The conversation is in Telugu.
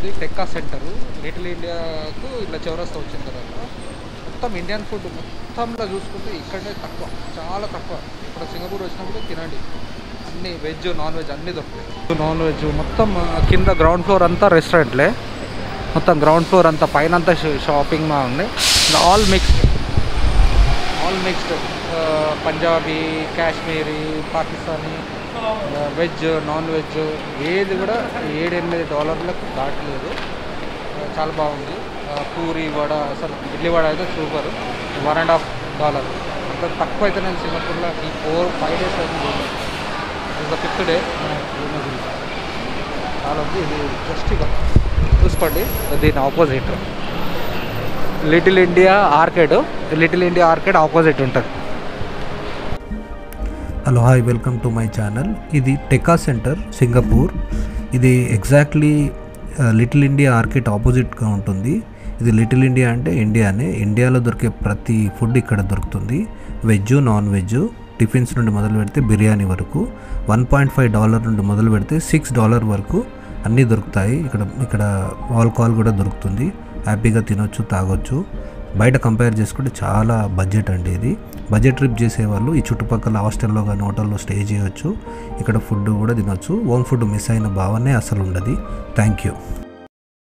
ఇది టెక్కా సెంటర్ లిటిల్ ఇండియాకు ఇట్లా చౌరస్తా వచ్చిన తర్వాత మొత్తం ఇండియన్ ఫుడ్ మొత్తంలో చూసుకుంటే ఇక్కడే తక్కువ చాలా తక్కువ ఇక్కడ సింగపూర్ వచ్చినప్పుడు తినండి అన్ని వెజ్ నాన్ వెజ్ అన్నీ దొరుకుతాయి నాన్ వెజ్ మొత్తం ఆ, కింద గ్రౌండ్ ఫ్లోర్ అంతా రెస్టారెంట్లే మొత్తం గ్రౌండ్ ఫ్లోర్ అంతా పైన అంతా షాపింగ్ మా ఉంది all mixed all mixed Punjabi Kashmiri Pakistani veg non veg ఏది కూడా ఏడెనిమిది డాలర్లకు దాటలేదు ఆ, చాలా బాగుంది ఆ, పూరి వడ అసలు ఇడ్లీ వడ అయితే super one and half dollar అంత తక్కువ అయితే నేను సింగపూర్లో ఈ ఫోర్ ఫైవ్ డేస్ అవుతుంది ఇస్ ద ఫిఫ్త్ డే చాలా ఉంది ఇది జస్ట్ ఇక చూసుకోండి దీని opposite Little India Arcade Little India Arcade opposite ఉంటుంది hello hi welcome to my channel ఇది టెకా సెంటర్ సింగపూర్ ఇది ఎగ్జాక్ట్లీ లిటిల్ ఇండియా ఆర్కెట్ ఆపోజిట్గా ఉంటుంది ఇది లిటిల్ ఇండియా అంటే ఇండియానే ఇండియాలో దొరికే ప్రతి ఫుడ్ ఇక్కడ దొరుకుతుంది వెజ్ నాన్ వెజ్ టిఫిన్స్ నుండి మొదలు పెడితే బిర్యానీ వరకు వన్ పాయింట్ ఫైవ్ డాలర్ నుండి మొదలు పెడితే సిక్స్ డాలర్ వరకు అన్నీ దొరుకుతాయి ఇక్కడ ఇక్కడ ఆల్కహాల్ కూడా దొరుకుతుంది హ్యాపీగా తినొచ్చు తాగొచ్చు బయట కంపేర్ చేసుకుంటే చాలా బడ్జెట్ అండి ఇది బడ్జెట్ ట్రిప్ చేసేవాళ్ళు ఈ చుట్టుపక్కల హాస్టల్లో కానీ హోటల్లో స్టే చేయొచ్చు ఇక్కడ ఫుడ్ కూడా తినొచ్చు హోమ్ ఫుడ్ మిస్ అయిన భావనే అసలు ఉండదు థ్యాంక్ యూ